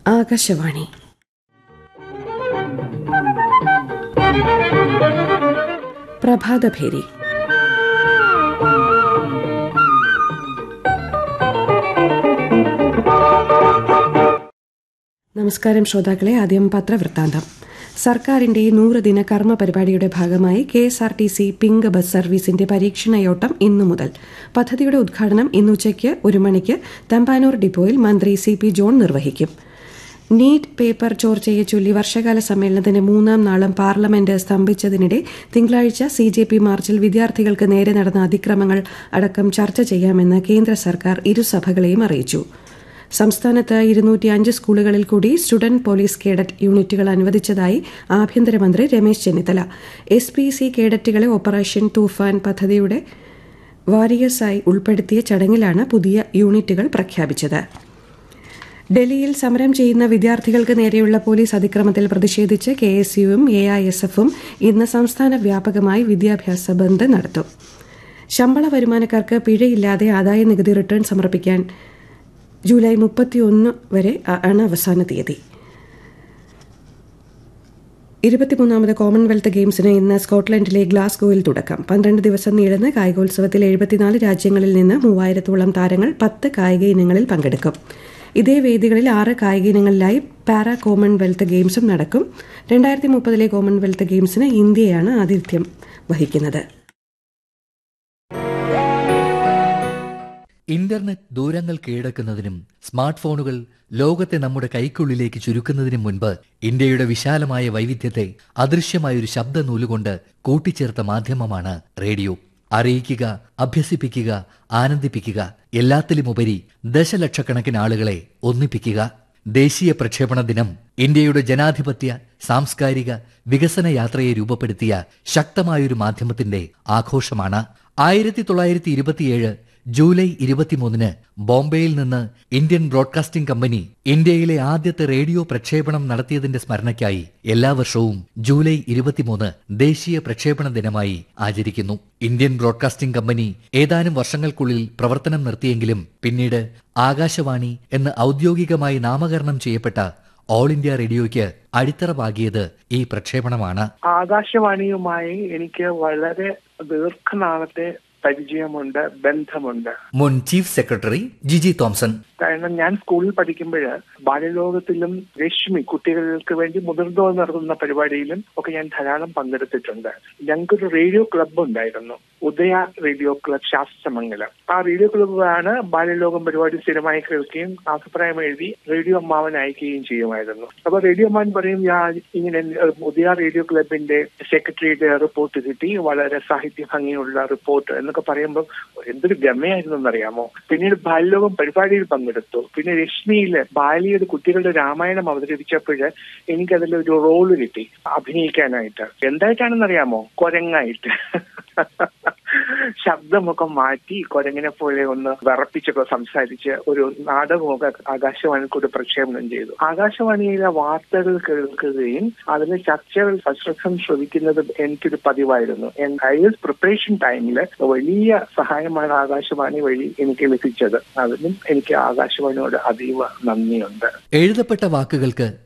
ആകാശവാണി പ്രഭാതഭേരി നമസ്കാരം ശ്രോതാക്കളെ ആദ്യം പത്രവൃത്താന്തം സർക്കാരിന്റെ നൂറ് ദിന കർമ്മ പരിപാടിയുടെ ഭാഗമായി K S R T C pink bus സർവീസിന്റെ പരീക്ഷണയോട്ടം ഇന്നു മുതൽ പദ്ധതിയുടെ ഉദ്ഘാടനം ഇന്നുച്ചയ്ക്ക് ഒരു മണിക്ക് തമ്പാനൂർ ഡിപ്പോയിൽ മന്ത്രി സി പി ജോൺ നിർവഹിക്കും നീറ്റ് പേപ്പർ ചോർച്ചയെ ചൊല്ലി വർഷകാല സമ്മേളനത്തിന്റെ മൂന്നാം നാളും പാർലമെന്റ് സ്തംഭിച്ചതിനിടെ തിങ്കളാഴ്ച സി ജെ പി മാർച്ചിൽ വിദ്യാർത്ഥികൾക്ക് നേരെ നടന്ന അതിക്രമങ്ങൾ അടക്കം ചർച്ച ചെയ്യാമെന്ന് കേന്ദ്ര സർക്കാർ ഇരുസഭകളെയും അറിയിച്ചു സംസ്ഥാനത്ത് ഇരുന്നൂറ്റി അഞ്ച് സ്കൂളുകളിൽ കൂടി സ്റ്റുഡന്റ് പോലീസ് കേഡറ്റ് യൂണിറ്റുകൾ അനുവദിച്ചതായി ആഭ്യന്തരമന്ത്രി Ramesh Chennithala S P C കേഡറ്റുകളെ ഓപ്പറേഷൻ തൂഫാൻ പദ്ധതിയുടെ വാരിയേഴ്സായി ഉൾപ്പെടുത്തിയ ചടങ്ങിലാണ് പുതിയ യൂണിറ്റുകൾ പ്രഖ്യാപിച്ചത് ഡൽഹിയിൽ സമരം ചെയ്യുന്ന വിദ്യാർത്ഥികൾക്ക് നേരെയുള്ള പോലീസ് അതിക്രമത്തിൽ പ്രതിഷേധിച്ച് കെ എസ് യുവും എ ഐ എസ് എഫും ഇന്ന് സംസ്ഥാന വ്യാപകമായി വിദ്യാഭ്യാസ ബന്ദ് നടത്തും ശമ്പള വരുമാനക്കാർക്ക് പിഴയില്ലാതെ ആദായ നികുതി റിട്ടേൺ സമർപ്പിക്കാൻ ജൂലൈ മുപ്പത്തിയൊന്ന് വരെ ആണ് അവസാന തീയതി ഇരുപത്തിമൂന്നാമത് കോമൺവെൽത്ത് ഗെയിംസിന് ഇന്ന് സ്കോട്ട്ലൻഡിലെ ഗ്ലാസ്ഗോയിൽ തുടക്കം പന്ത്രണ്ട് ദിവസം നീളുന്ന കായികോത്സവത്തിൽ എഴുപത്തിനാല് രാജ്യങ്ങളിൽ നിന്ന് മൂവായിരത്തോളം താരങ്ങൾ പത്ത് കായിക ഇനങ്ങളിൽ പങ്കെടുക്കും ഇതേ വേദികളിൽ ആറ് കായിക ഇനങ്ങളിലായി പാരാ കോമൺവെൽത്ത് ഗെയിംസും നടക്കും രണ്ടായിരത്തി മുപ്പതിലെ കോമൺവെൽത്ത് ഗെയിംസിന് ഇന്ത്യയാണ് ആതിഥ്യം വഹിക്കുന്നത് ഇന്റർനെറ്റ് ദൂരങ്ങൾ കീഴടക്കുന്നതിനും സ്മാർട്ട് ഫോണുകൾ ലോകത്തെ നമ്മുടെ കൈക്കുള്ളിലേക്ക് ചുരുക്കുന്നതിനും മുൻപ് ഇന്ത്യയുടെ വിശാലമായ വൈവിധ്യത്തെ അദൃശ്യമായൊരു ശബ്ദ നൂലുകൊണ്ട് കൂട്ടിച്ചേർത്ത മാധ്യമമാണ് റേഡിയോ അറിയിക്കുക അഭ്യസിപ്പിക്കുക ആനന്ദിപ്പിക്കുക എല്ലാത്തിലുമുപരി ദശലക്ഷക്കണക്കിന് ആളുകളെ ഒന്നിപ്പിക്കുക ദേശീയ പ്രക്ഷേപണ ദിനം ഇന്ത്യയുടെ ജനാധിപത്യ സാംസ്കാരിക വികസന യാത്രയെ രൂപപ്പെടുത്തിയ ശക്തമായൊരു മാധ്യമത്തിന്റെ ആഘോഷമാണ് ആയിരത്തി തൊള്ളായിരത്തി ഇരുപത്തിയേഴ് ജൂലൈ ഇരുപത്തിമൂന്നിന് ബോംബെയിൽ നിന്ന് ഇന്ത്യൻ ബ്രോഡ്കാസ്റ്റിംഗ് കമ്പനി ഇന്ത്യയിലെ ആദ്യത്തെ റേഡിയോ പ്രക്ഷേപണം നടത്തിയതിന്റെ സ്മരണയ്ക്കായി എല്ലാ വർഷവും ജൂലൈ ഇരുപത്തിമൂന്ന് ദേശീയ പ്രക്ഷേപണ ദിനമായി ആചരിക്കുന്നു ഇന്ത്യൻ ബ്രോഡ്കാസ്റ്റിംഗ് കമ്പനി ഏതാനും വർഷങ്ങൾക്കുള്ളിൽ പ്രവർത്തനം നിർത്തിയെങ്കിലും പിന്നീട് ആകാശവാണി എന്ന് ഔദ്യോഗികമായി നാമകരണം ചെയ്യപ്പെട്ട ഓൾ ഇന്ത്യ റേഡിയോയ്ക്ക് അടിത്തറ പാകിയത് ഈ പ്രക്ഷേപണമാണ് ആകാശവാണിയുമായി എനിക്ക് വളരെ ദീർഘനാളത്തെ പരിചയമുണ്ട് ബന്ധമുണ്ട് മുൻ ചീഫ് സെക്രട്ടറി ജിജി തോംസൺ കാരണം ഞാൻ സ്കൂളിൽ പഠിക്കുമ്പോൾ ബാല്യലോകത്തിലും രശ്മി കുട്ടികൾക്ക് വേണ്ടി മുതിർന്നവർ നടത്തുന്ന പരിപാടിയിലും ഒക്കെ ഞാൻ ധാരാളം പങ്കെടുത്തിട്ടുണ്ട് ഞങ്ങൾക്കൊരു റേഡിയോ ക്ലബ്ബ് ഉണ്ടായിരുന്നു ഉദയ റേഡിയോ ക്ലബ് ശാസ്ത്രമംഗലം ആ റേഡിയോ ക്ലബ്ബാണ് ബാല്യലോകം പരിപാടി സ്ഥിരമായി കേൾക്കുകയും അഭിപ്രായം എഴുതി റേഡിയോ അമ്മാവൻ അയക്കുകയും ചെയ്യുമായിരുന്നു അപ്പൊ റേഡിയോ അമ്മാവൻ പറയും ഞാൻ ഇങ്ങനെ ഉദയ റേഡിയോ ക്ലബിന്റെ സെക്രട്ടറിയുടെ റിപ്പോർട്ട് കിട്ടി വളരെ സാഹിത്യ ഭംഗിയുള്ള റിപ്പോർട്ട് എന്നൊക്കെ പറയുമ്പോൾ എന്തൊരു ഗമയായിരുന്നു എന്നറിയാമോ പിന്നീട് ബാല്യലോകം പരിപാടിയിൽ പങ്കെടുത്തു പിന്നെ രശ്മിയില് ബാലിയുടെ കുട്ടികളുടെ രാമായണം അവതരിപ്പിച്ചപ്പോൾ എനിക്കതിൽ ഒരു റോള് കിട്ടി അഭിനയിക്കാനായിട്ട് എന്തായിട്ടാണെന്ന് അറിയാമോ കൊരങ്ങായിട്ട് ശബ്ദമൊക്കെ മാറ്റി കൊരങ്ങിനെ പോലെ ഒന്ന് വിറപ്പിച്ചൊക്കെ സംസാരിച്ച് ഒരു നാടകമൊക്കെ ആകാശവാണി കൂടി പ്രക്ഷേപണം ചെയ്തു ആകാശവാണിയിലെ വാർത്തകൾ കേൾക്കുകയും അതിലെ ചർച്ചകൾ സശ്രദ്ധം ശ്രവിക്കുന്നത് എനിക്കൊരു പതിവായിരുന്നു ഐ എസ് പ്രിപ്പറേഷൻ ടൈമിൽ വലിയ സഹായമാണ് ആകാശവാണി വഴി എനിക്ക് ലഭിച്ചത് അതിനും എനിക്ക് ആകാശവാണിയോട് അതീവ നന്ദിയുണ്ട് എഴുതപ്പെട്ട വാക്കുകൾക്ക്